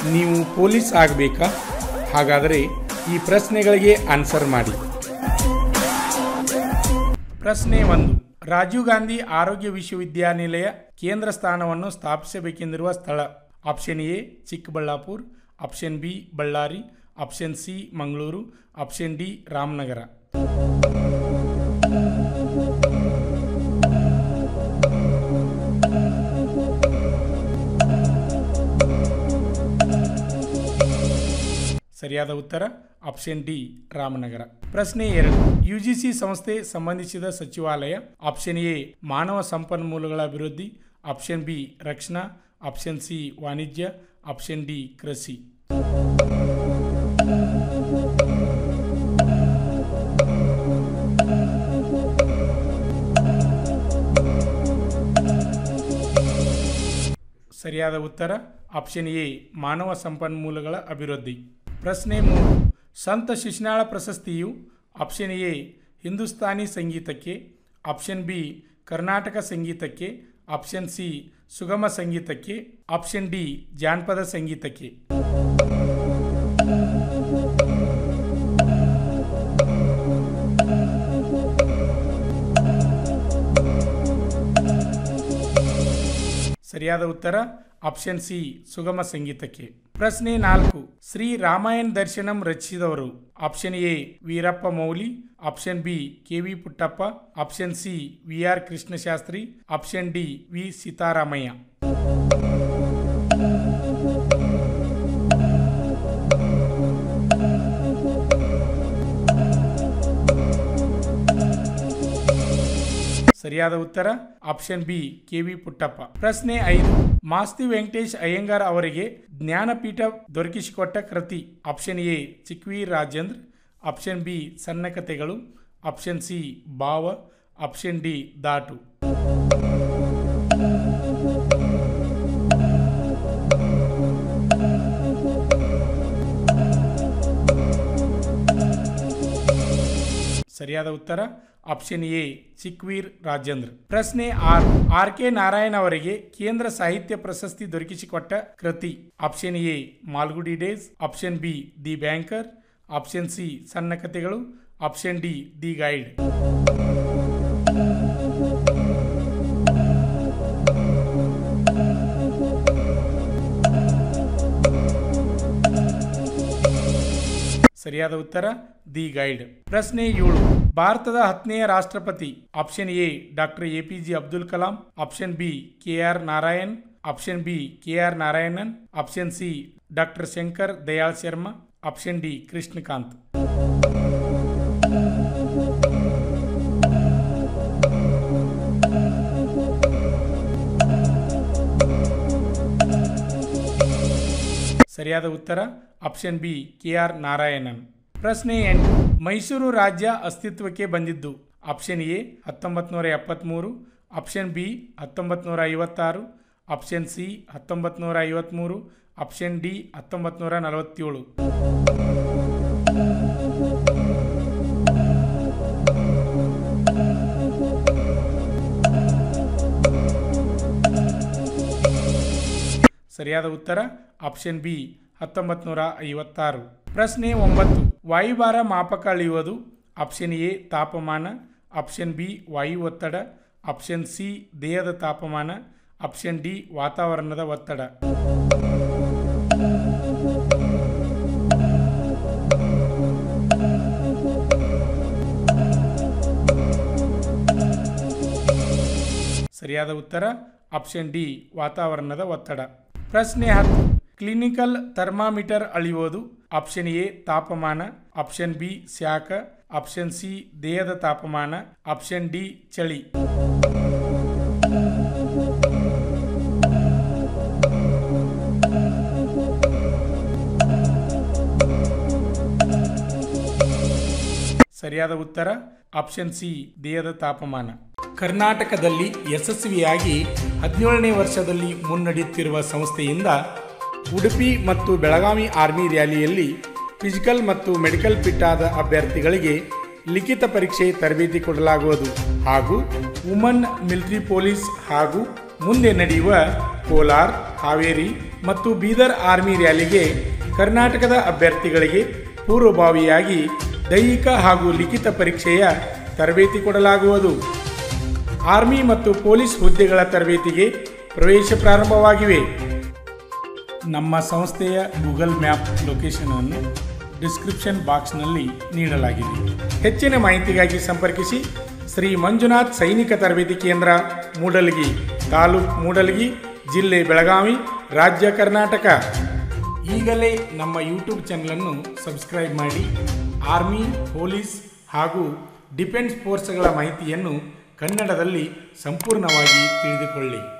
ನೀವು ಪೊಲೀಸ್ ಆಗಬೇಕಾ ಹಾಗಾದರೆ ಈ ಪ್ರಶ್ನೆಗಳಿಗೆ ಆನ್ಸರ್ ಮಾಡಿ ಪ್ರಶ್ನೆ ಒಂದು ರಾಜೀವ್ ಗಾಂಧಿ ಆರೋಗ್ಯ ವಿಶ್ವವಿದ್ಯಾನಿಲಯ ಕೇಂದ್ರ ಸ್ಥಾನವನ್ನು ಸ್ಥಾಪಿಸಬೇಕೆಂದಿರುವ ಸ್ಥಳ option A Chikkaballapur option B Ballari option C Mangaluru option D Ramanagara ಸರಿಯಾದ ಉತ್ತರ ಆಪ್ಷನ್ ಡಿ ರಾಮನಗರ ಪ್ರಶ್ನೆ ಎರಡು ಯುಜಿಸಿ ಸಂಸ್ಥೆ ಸಂಬಂಧಿಸಿದ ಸಚಿವಾಲಯ ಆಪ್ಷನ್ ಎ ಮಾನವ ಸಂಪನ್ಮೂಲಗಳ ಅಭಿವೃದ್ಧಿ ಆಪ್ಷನ್ ಬಿ ರಕ್ಷಣಾ ಆಪ್ಷನ್ ಸಿ ವಾಣಿಜ್ಯ ಆಪ್ಷನ್ ಡಿ ಕೃಷಿ ಸರಿಯಾದ ಉತ್ತರ ಆಪ್ಷನ್ ಎ ಮಾನವ ಸಂಪನ್ಮೂಲಗಳ ಅಭಿವೃದ್ಧಿ ಪ್ರಶ್ನೆ ಮೂರು ಸಂತ ಶಿಶುನಾಳ ಪ್ರಶಸ್ತಿಯು ಆಪ್ಷನ್ ಎ ಹಿಂದೂಸ್ತಾನಿ ಸಂಗೀತಕ್ಕೆ ಆಪ್ಷನ್ ಬಿ ಕರ್ನಾಟಕ ಸಂಗೀತಕ್ಕೆ ಆಪ್ಷನ್ ಸಿ ಸುಗಮ ಸಂಗೀತಕ್ಕೆ ಆಪ್ಷನ್ ಡಿ ಜಾನಪದ ಸಂಗೀತಕ್ಕೆ ಸರಿಯಾದ ಉತ್ತರ ಆಪ್ಷನ್ ಸಿ ಸುಗಮ ಸಂಗೀತಕ್ಕೆ ಪ್ರಶ್ನೆ ನಾಲ್ಕು ಶ್ರೀ ರಾಮಾಯಣ್ ದರ್ಶನಂ ರಚಿಸಿದವರು option A Veerappa Moily option B K V Puttappa option C V R Krishnashastri option D V Seetharamaiah ಸರಿಯಾದ ಉತ್ತರ option B K V Puttappa ಪ್ರಶ್ನೆ ಐದು ಮಾಸ್ತಿ ವೆಂಕಟೇಶ್ ಅಯ್ಯಂಗಾರ್ ಅವರಿಗೆ ಜ್ಞಾನಪೀಠ ದೊರಕಿಸಿಕೊಟ್ಟ ಕೃತಿ option A Chikavira Rajendra option B ಸಣ್ಣ ಕಥೆಗಳು option C Bhava option D Daatu ಸರಿಯಾದ ಉತ್ತರ ಆಪ್ಷನ್ ಎ ಚಿಕ್ವೀರ್ ರಾಜೇಂದ್ರ ಪ್ರಶ್ನೆ ಆರು ಆರ್ ಕೆ ನಾರಾಯಣ್ ಅವರಿಗೆ ಕೇಂದ್ರ ಸಾಹಿತ್ಯ ಪ್ರಶಸ್ತಿ ದೊರಕಿಸಿಕೊಟ್ಟ ಕೃತಿ option A Malgudi days option B the banker option C ಸಣ್ಣ ಕಥೆಗಳು ಆಪ್ಷನ್ ಡಿ ದಿ ಗೈಡ್ ಸರಿಯಾದ ಉತ್ತರ ದಿ ಗೈಡ್ ಪ್ರಶ್ನೆ ಏಳು ಭಾರತದ ಹತ್ತನೆಯ ರಾಷ್ಟ್ರಪತಿ option A doctor A P J Abdul Kalam option B K R Narayan option B K R Narayanan option C doctor Shankar Dayal Sharma option D Krishnakant ಸರಿಯಾದ ಉತ್ತರ option B K R Narayanan ಪ್ರಶ್ನೆ ಎಂಟು ಮೈಸೂರು ರಾಜ್ಯ ಅಸ್ತಿತ್ವಕ್ಕೆ ಬಂದಿದ್ದು ಆಪ್ಷನ್ ಎ ಹತ್ತೊಂಬತ್ತು ನೂರ ಎಪ್ಪತ್ತ್ಮೂರು ಆಪ್ಷನ್ ಬಿ ಹತ್ತೊಂಬತ್ತು ನೂರ ಐವತ್ತಾರು ಆಪ್ಷನ್ ಸಿ ಹತ್ತೊಂಬತ್ತು ನೂರ ಐವತ್ತ್ಮೂರು ಆಪ್ಷನ್ ಡಿ ಹತ್ತೊಂಬತ್ತು ನೂರ ನಲವತ್ತೇಳು ಸರಿಯಾದ ಉತ್ತರ ಆಪ್ಷನ್ ಬಿ ಹತ್ತೊಂಬತ್ತು ನೂರ ಐವತ್ತಾರು ಪ್ರಶ್ನೆ ಒಂಬತ್ತು ವಾಯುಭಾರ ಮಾಪಕ ಅಳೆಯುವುದು ಆಪ್ಷನ್ ಎ ತಾಪಮಾನ ಆಪ್ಷನ್ ಬಿ ವಾಯು ಒತ್ತಡ ಆಪ್ಷನ್ ಸಿ ದೇಹದ ತಾಪಮಾನ ಆಪ್ಷನ್ ಡಿ ವಾತಾವರಣದ ಒತ್ತಡ ಸರಿಯಾದ ಉತ್ತರ ಆಪ್ಷನ್ ಡಿ ವಾತಾವರಣದ ಒತ್ತಡ ಪ್ರಶ್ನೆ ಹತ್ತು ಕ್ಲಿನಿಕಲ್ ಥರ್ಮಾಮೀಟರ್ ಅಳೆಯುವುದು ಆಪ್ಷನ್ ಎ ತಾಪಮಾನ ಆಪ್ಷನ್ ಬಿ ಶಾಖ ಆಪ್ಷನ್ ಸಿ ದೇಹದ ತಾಪಮಾನ ಆಪ್ಷನ್ ಡಿ ಚಳಿ ಸರಿಯಾದ ಉತ್ತರ ಆಪ್ಷನ್ ಸಿ ದೇಹದ ತಾಪಮಾನ ಕರ್ನಾಟಕದಲ್ಲಿ ಯಶಸ್ವಿಯಾಗಿ ಹದಿನೇಳನೇ ವರ್ಷದಲ್ಲಿ ಮುನ್ನಡೆಯುತ್ತಿರುವ ಸಂಸ್ಥೆಯಿಂದ ಉಡುಪಿ ಮತ್ತು ಬೆಳಗಾವಿ ಆರ್ಮಿ ರ್ಯಾಲಿಯಲ್ಲಿ ಫಿಸಿಕಲ್ ಮತ್ತು ಮೆಡಿಕಲ್ ಫಿಟ್ ಆದ ಅಭ್ಯರ್ಥಿಗಳಿಗೆ ಲಿಖಿತ ಪರೀಕ್ಷೆ ತರಬೇತಿ ಕೊಡಲಾಗುವುದು ಹಾಗೂ ವುಮನ್ ಮಿಲಿಟರಿ ಪೊಲೀಸ್ ಹಾಗೂ ಮುಂದೆ ನಡೆಯುವ ಕೋಲಾರ್ ಹಾವೇರಿ ಮತ್ತು ಬೀದರ್ ಆರ್ಮಿ ರ್ಯಾಲಿಗೆ ಕರ್ನಾಟಕದ ಅಭ್ಯರ್ಥಿಗಳಿಗೆ ಪೂರ್ವಭಾವಿಯಾಗಿ ದೈಹಿಕ ಹಾಗೂ ಲಿಖಿತ ಪರೀಕ್ಷೆಯ ತರಬೇತಿ ಕೊಡಲಾಗುವುದು ಆರ್ಮಿ ಮತ್ತು ಪೊಲೀಸ್ ಹುದ್ದೆಗಳ ತರಬೇತಿಗೆ ಪ್ರವೇಶ ಪ್ರಾರಂಭವಾಗಿವೆ ನಮ್ಮ ಸಂಸ್ಥೆಯ ಗೂಗಲ್ ಮ್ಯಾಪ್ ಲೊಕೇಶನ್ ಅನ್ನು ಡಿಸ್ಕ್ರಿಪ್ಷನ್ ಬಾಕ್ಸ್ನಲ್ಲಿ ನೀಡಲಾಗಿದೆ ಹೆಚ್ಚಿನ ಮಾಹಿತಿಗಾಗಿ ಸಂಪರ್ಕಿಸಿ ಶ್ರೀ ಮಂಜುನಾಥ್ ಸೈನಿಕ ತರಬೇತಿ ಕೇಂದ್ರ ಮೂಡಲಗಿ ತಾಲೂಕ್ ಮೂಡಲಗಿ ಜಿಲ್ಲೆ ಬೆಳಗಾವಿ ರಾಜ್ಯ ಕರ್ನಾಟಕ ಈಗಲೇ ನಮ್ಮ ಯೂಟ್ಯೂಬ್ ಚಾನಲನ್ನು ಸಬ್ಸ್ಕ್ರೈಬ್ ಮಾಡಿ ಆರ್ಮಿ ಪೊಲೀಸ್ ಹಾಗೂ ಡಿಫೆನ್ಸ್ ಫೋರ್ಸ್ಗಳ ಮಾಹಿತಿಯನ್ನು ಕನ್ನಡದಲ್ಲಿ ಸಂಪೂರ್ಣವಾಗಿ ತಿಳಿದುಕೊಳ್ಳಿ